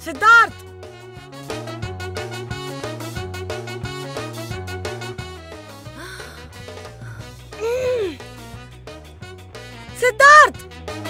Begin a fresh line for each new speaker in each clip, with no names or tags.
சித்தார்த் ம். சித்தார்த்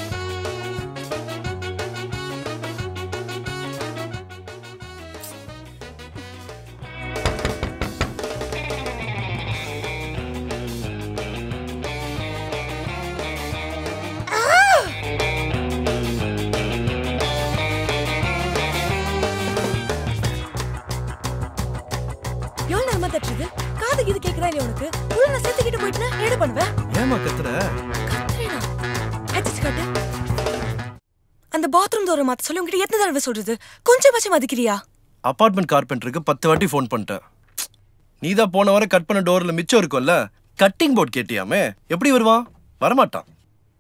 எவ்வளவு நேரமா தட்டுறது காது இது கேக்குதா இல்லையா உனக்கு உள்ள நான் சேர்த்துக்கிட்டு போயிட்டுனா என்ன பண்ணுவேன்
ஏமா கத்துற
கத்துறேனா ஹெட்செட் காட்டு அந்த பாத்ரூம் டோரை மாத்த சொல்லி உங்ககிட்ட எத்தனை தடவை சொல்றது கொஞ்சமாச்சும் மதிக்கிறியா
அபார்ட்மெண்ட் கார்பெண்டருக்கு பத்து வாட்டி ஃபோன் பண்ணிட்டேன் நீ தான் போன வாரம் கட் பண்ண டோர்ல மிச்சம் இருக்கும்ல கட்டிங் போர்ட் கேட்டியாமே எப்படி வருவான் வரமாட்டான்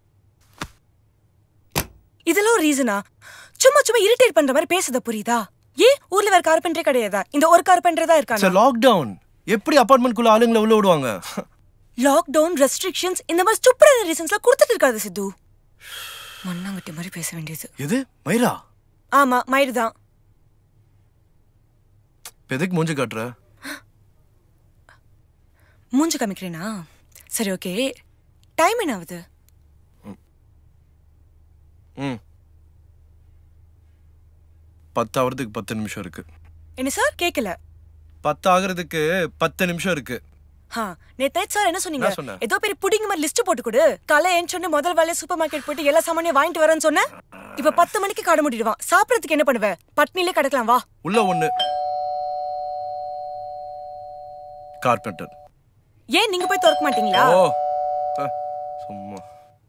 இதெல்லாம் ஒரு ரீசனா சும்மா சும்மா இரிட்டேட் பண்ற மாதிரி பேசுத புரியுதா ஏன் ஊர்ல வேற கார்பெண்டரே கிடையாதா இந்த ஒரு கார்பெண்டர் தான் இருக்காங்க
சார் லாக்டவுன் எப்படி அபார்ட்மெண்ட்குள்ள ஆளுங்களை உள்ள விடுவாங்க
லாக்டவுன் ரெஸ்ட்ரிக்ஷன்ஸ் இந்த மாதிரி ஸ்டூப்பிடான ரீசன்ஸ்லாம் கொடுத்துட்டு இருக்காது சித்து மண்ணாங்கட்டி மாதிரி பேச வேண்டியது
எது மயிரா
ஆமா மயிறு தான்
இப்ப எதுக்கு மூஞ்சி காட்டுற
மூஞ்சி காமிக்கிறேனா சரி ஓகே டைம் என்ன ஆகுது
ம் பத்து ஆகிறதுக்கு பத்து நிமிஷம் இருக்கு
என்ன சார் கேட்கல
பத்து ஆகிறதுக்கு பத்து நிமிஷம் இருக்கு
ஹா நேத்து நைட் சார் என்ன சொன்னீங்க
என்ன சொன்னேன்?
ஏதோ பெரிய புடிங்க மாதிரி லிஸ்ட் போட்டு கொடு காலை ஏன் சொன்ன முதல் வேலையை சூப்பர் மார்க்கெட் போயிட்டு எல்லா சாமானையும் வாங்கிட்டு வரேன்னு சொன்னேன் இப்ப பத்து மணிக்கு கடை மூடிடுவான் சாப்பிடறதுக்கு என்ன பண்ணுவ பட்னிலே கிடக்கலாம் வா
உள்ள ஒண்ணு கார்பெண்டர்
ஏன் நீங்க போய் திறக்க மாட்டீங்களா
ஓ அஹ், சும்மா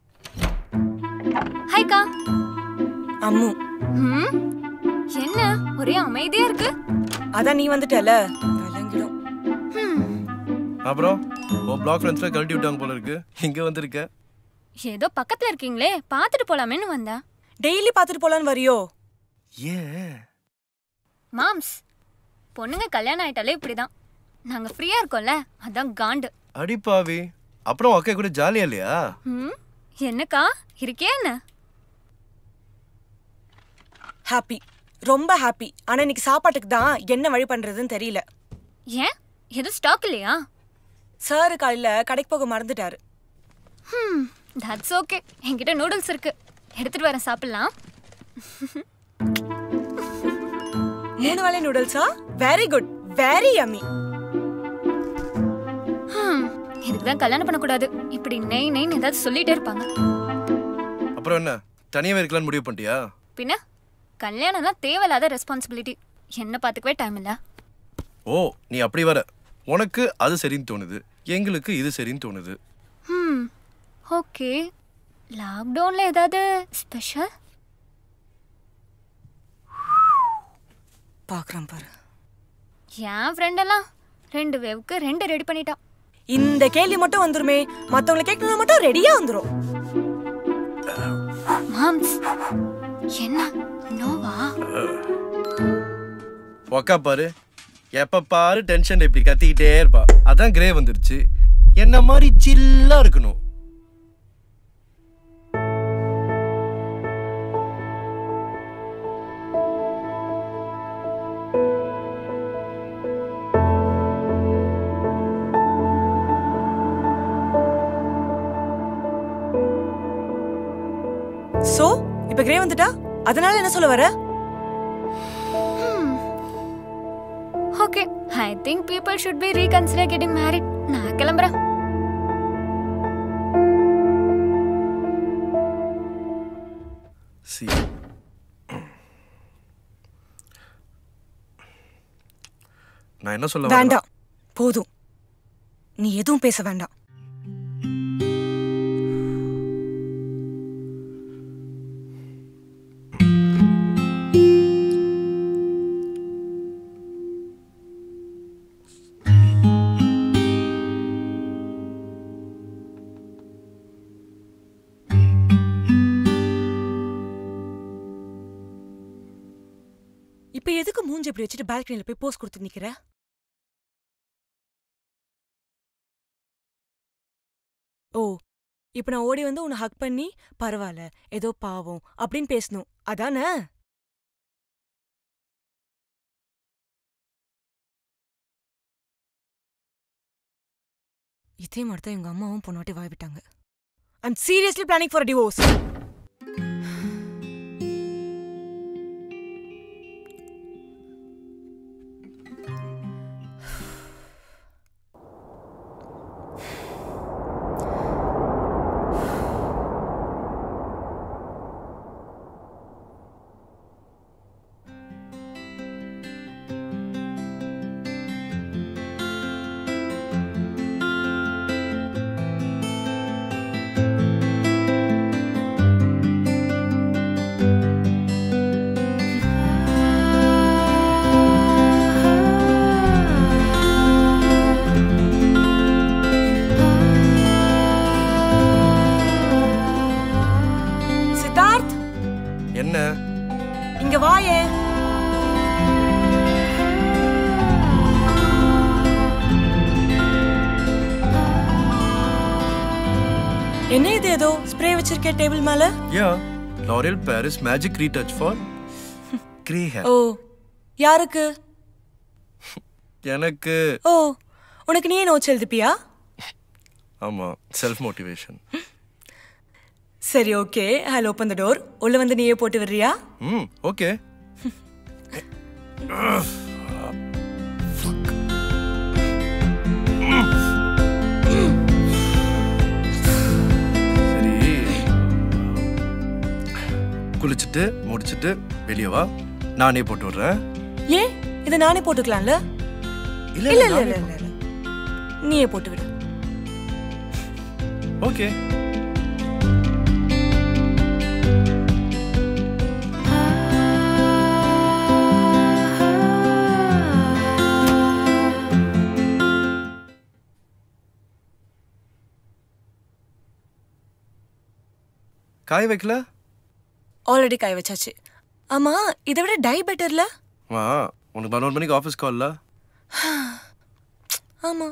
ஹாய்க்கா
அம்மு
ம் என்ன ஒரே அமைதியா இருக்கு
அதான் நீ வந்துட்டல விளங்கிடும்
ஹம்,
அப்புறம் ஓ பிளாக் ஃப்ரெண்ட்ஸ்ல கழட்டி விட்டாங்க போல இருக்கு இங்க வந்திருக்க
ஏதோ பக்கத்துல இருக்கீங்களே பாத்துட்டு போலாமேன்னு வந்தேன்
டெய்லி பாத்துட்டு போலான்னு வரியோ
ஏன்
மாம்ஸ் பொண்ணுங்க கல்யாணம் ஆயிட்டாலே இப்படிதான் நாங்க ஃப்ரீயா இருக்கோம்ல அதான் காண்டு
அடிப்பாவி அப்புறம் அக்கா கூட ஜாலியா இல்லையா
ம் என்னக்கா இருக்கே என்ன
ஹாப்பி ரொம்ப ஹாப்பி ஆனா இன்னைக்கு சாப்பாட்டுக்கு தான் என்ன வழி பண்றதுன்னு தெரியல
ஏன் எதுவும் ஸ்டாக் இல்லையா
சார் காலையில கடைக்கு போக மறந்துட்டாரு
ம் தட்ஸ் ஓகே என்கிட்ட நூடுல்ஸ் இருக்கு எடுத்துட்டு வரேன் சாப்பிடலாம்
மூணு வேளை நூடுல்ஸா very good very yummy
hmm, இதுக்கு தான் கல்யாணம் பண்ணக்கூடாது இப்படி நெய் நெய்ன்னு ஏதாவது சொல்லிட்டே இருப்பாங்க
அப்புறம் என்ன தனியாவே இருக்கலாம்னு முடிவு பண்ணிட்டியா
பின்ன கல்யாணம்லாம் தேவையில்லாத ரெஸ்பான்சிபிலிட்டி என்ன பார்த்துக்கவே டைம் இல்லை
ஓ நீ அப்படி வர உனக்கு அது சரின்னு தோணுது எங்களுக்கு இது சரின்னு தோணுது
ம் ஓகே லாக்டவுனில் ஏதாவது ஸ்பெஷல்
பாக்குறேன் பாரு
என் ஃப்ரெண்டெல்லாம் ரெண்டு வேவுக்கு ரெண்டு ரெடி பண்ணிட்டான்
இந்த கேள்வி மட்டும் வந்துருமே மத்தவங்களை கேட்கணும் மட்டும் ரெடியா வந்துரும்
மாம்ஸ் என்ன நோவா
உக்கா பாரு எப்ப பாரு டென்ஷன் இப்படி கத்திக்கிட்டே இருப்பா அதான் கிரே வந்துருச்சு என்ன மாதிரி சில்லா இருக்கணும்
சோ இப்ப கிரே வந்துட்டா அதனால என்ன சொல்ல வர
okay I think people should be reconsider getting married நான் கிளம்புறேன்
சி நான் என்ன சொல்ல வரேன்னா-
வேண்டாம் போதும் நீ எதுவும் பேச வேண்டாம் இப்ப எதுக்கு மூஞ்சி இப்படி வச்சுட்டு பால்கனில போய் போஸ் கொடுத்து நிக்கிற ஓ இப்ப நான் ஓடி வந்து உன்னை ஹக் பண்ணி பரவாயில்ல ஏதோ பாவம் அப்படின்னு பேசணும் அதானே இதே மாதிரி தான் எங்க அம்மாவும் பொண்ணாட்டி வாய் விட்டாங்க I'm seriously planning for divorce Siddharth
என்ன
இங்க வாயே என்ன இது ஏதோ ஸ்ப்ரே வச்சிருக்க டேபிள் மேல
yeah L'Oreal Paris magic retouch for grey hair
ஓ யாருக்கு
எனக்கு
ஓ உனக்கு நீயே நோட்ஸ் எழுதிப்பியா
ஆமா செல்ஃப் மோட்டிவேஷன்
சரி okay I open the door உள்ள வந்து நீயே போட்டு விடுறியா
ம் ஓகே சரி குளிச்சுட்டு முடிச்சிட்டு வெளியே வா நானே போட்டு விடுறேன்
ஏன் இதை நானே போட்டுக்கலாம்ல
இல்ல
இல்ல
இல்ல
இல்ல இல்ல இல்ல நீயே போட்டு விடு
ஓகே காய வைக்கல
ஆல்ரெடி கை வச்சாச்சு ஆமா இதை விட டை பெட்டர்ல
வா உனக்கு பதினோரு மணிக்கு ஆஃபீஸ் கால்ல
ஆமா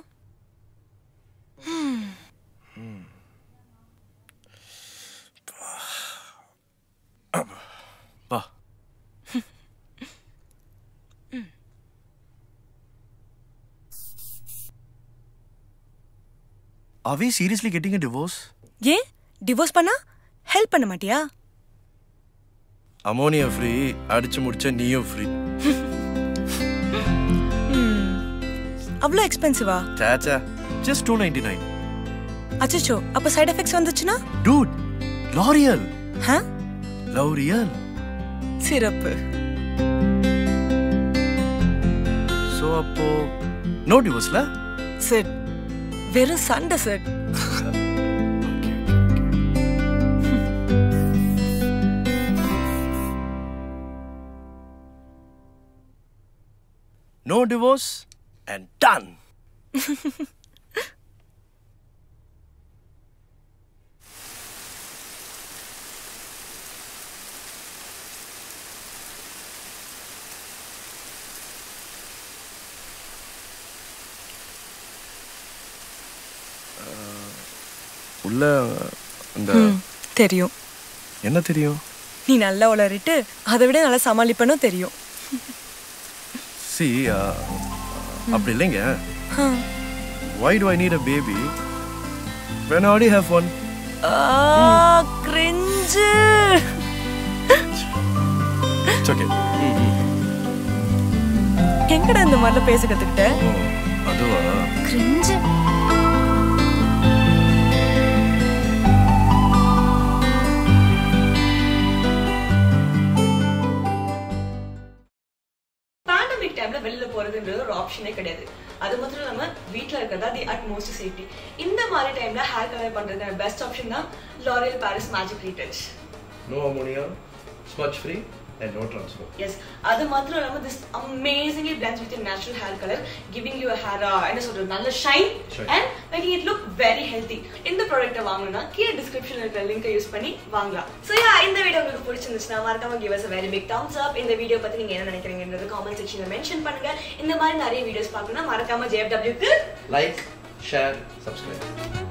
வா Are we seriously getting a divorce?
ஏன் டிவோர்ஸ் பண்ணா ஹெல்ப் பண்ண மாட்டியா
அமோனியா ஃப்ரீ அடிச்சு முடிச்ச நீயும் ஃப்ரீ
அவ்வளோ எக்ஸ்பென்சிவா
சாச்சா ஜஸ்ட் டூ நைன்டி நைன்
அச்சச்சோ அப்ப சைடு எஃபெக்ட்ஸ் வந்துச்சுன்னா
டூட் லாரியல்
ஹ
லவ்ரியல்
சிறப்பு
ஸோ அப்போ நோ டிவோர்ஸ்ல
செட் வெறும் சண்டை set
no divorce and done உள்ள அந்த
தெரியும்
என்ன தெரியும்
நீ நல்லா உளறிட்டு அதை விட நல்லா சமாளிப்பனும் தெரியும்
சி அப்படி இல்லைங்க why do I need a baby when I already have one
cringe
it's okay
எங்கடா இந்த மாதிரிலாம் பேச கத்துக்கிட்ட
ஓ அதுவா
கிரிஞ்சு
பேண்டமிக் டைம்ல வெளியில போறதுன்றது ஒரு ஆப்ஷனே கிடையாது அது மாத்திரம் இல்லாம வீட்ல இருக்கிறதா தி அட்மோஸ்ட் சேஃப்டி இந்த மாதிரி டைம்ல ஹேர் கலர் பண்றதுக்கான பெஸ்ட் ஆப்ஷன் தான் L'Oreal Paris magic retouch
no ammonia smudge free and no transfer
yes அது மாத்திரம் இல்லாம this amazingly blends with your natural hair color giving you a hair uh, என்ன சொல்றது நல்ல shine
Shine.
and making it look very healthy இந்த ப்ராடக்ட்டை வாங்கணும்னா கீழே டிஸ்கிரிப்ஷன்ல இருக்கிற லிங்கை யூஸ் பண்ணி வாங்கலாம் ஸோ யா இந்த வீடியோ உங்களுக்கு பிடிச்சிருந்துச்சுன்னா மறக்காம give us a very big thumbs up இந்த வீடியோ பத்தி நீங்க என்ன நினைக்கிறீங்கன்றது காமெண்ட் செக்ஷன்ல மென்ஷன் பண்ணுங்க இந்த மாதிரி நிறைய வீடியோஸ் பார்க்கணும்னா மறக்காம JFW க்கு
like share subscribe